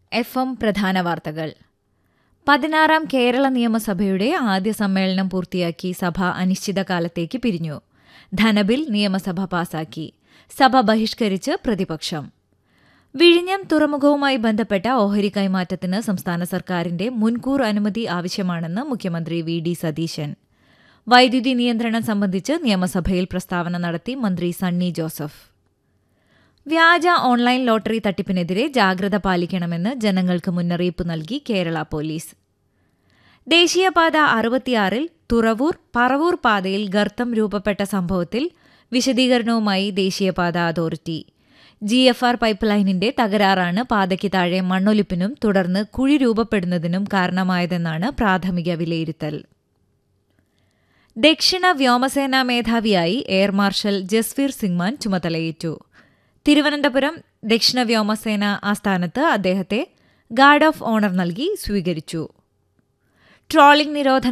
F M പ്രധാന വാർത്തകൾ പതിനാറാം കേരള നിയമസഭയുടെ ആദ്യ സമ്മേളനം പൂർത്തിയാക്കി സഭ അനിശ്ചിതകാലത്തേക്ക് പിരിഞ്ഞു ധനബിൽ നിയമസഭ പാസാക്കി സഭ ബഹിഷ്കരിച്ച് പ്രതിപക്ഷം വിഴിഞ്ഞം തുറമുഖവുമായി ബന്ധപ്പെട്ട ഓഹരി കൈമാറ്റത്തിന് സംസ്ഥാന സർക്കാരിന്റെ മുൻകൂർ അനുമതി ആവശ്യമാണെന്ന് മുഖ്യമന്ത്രി വി ഡി സതീശൻ വൈദ്യുതി നിയന്ത്രണം സംബന്ധിച്ച് നിയമസഭയിൽ പ്രസ്താവന നടത്തി മന്ത്രി സണ്ണി ജോസഫ് വ്യാജ ഓൺലൈൻ ലോട്ടറി തട്ടിപ്പിനെതിരെ ജാഗ്രത പാലിക്കണമെന്ന് ജനങ്ങൾക്ക് മുന്നറിയിപ്പ് നൽകി കേരള പോലീസ് ദേശീയപാത അറുപത്തിയാറിൽ തുറവൂർ പറവൂർ പാതയിൽ ഗർത്തം രൂപപ്പെട്ട സംഭവത്തിൽ വിശദീകരണവുമായി ദേശീയപാത authority G F R pipe ലൈനിന്റെ തകരാറാണ് പാതയ്ക്ക് താഴെ മണ്ണൊലിപ്പിനും തുടർന്ന് കുഴി രൂപപ്പെടുന്നതിനും കാരണമായതെന്നാണ് പ്രാഥമിക വിലയിരുത്തൽ ദക്ഷിണ വ്യോമസേനാ മേധാവിയായി എയർ മാർഷൽ ജസ്വീർ സിംഗ്മാൻ ചുമതലയേറ്റു തിരുവനന്തപുരം ദക്ഷിണ വ്യോമസേന ആസ്ഥാനത്ത് അദ്ദേഹത്തെ ഗാർഡ് ഓഫ് ഓണർ നൽകി സ്വീകരിച്ചു ട്രോളിംഗ് നിരോധന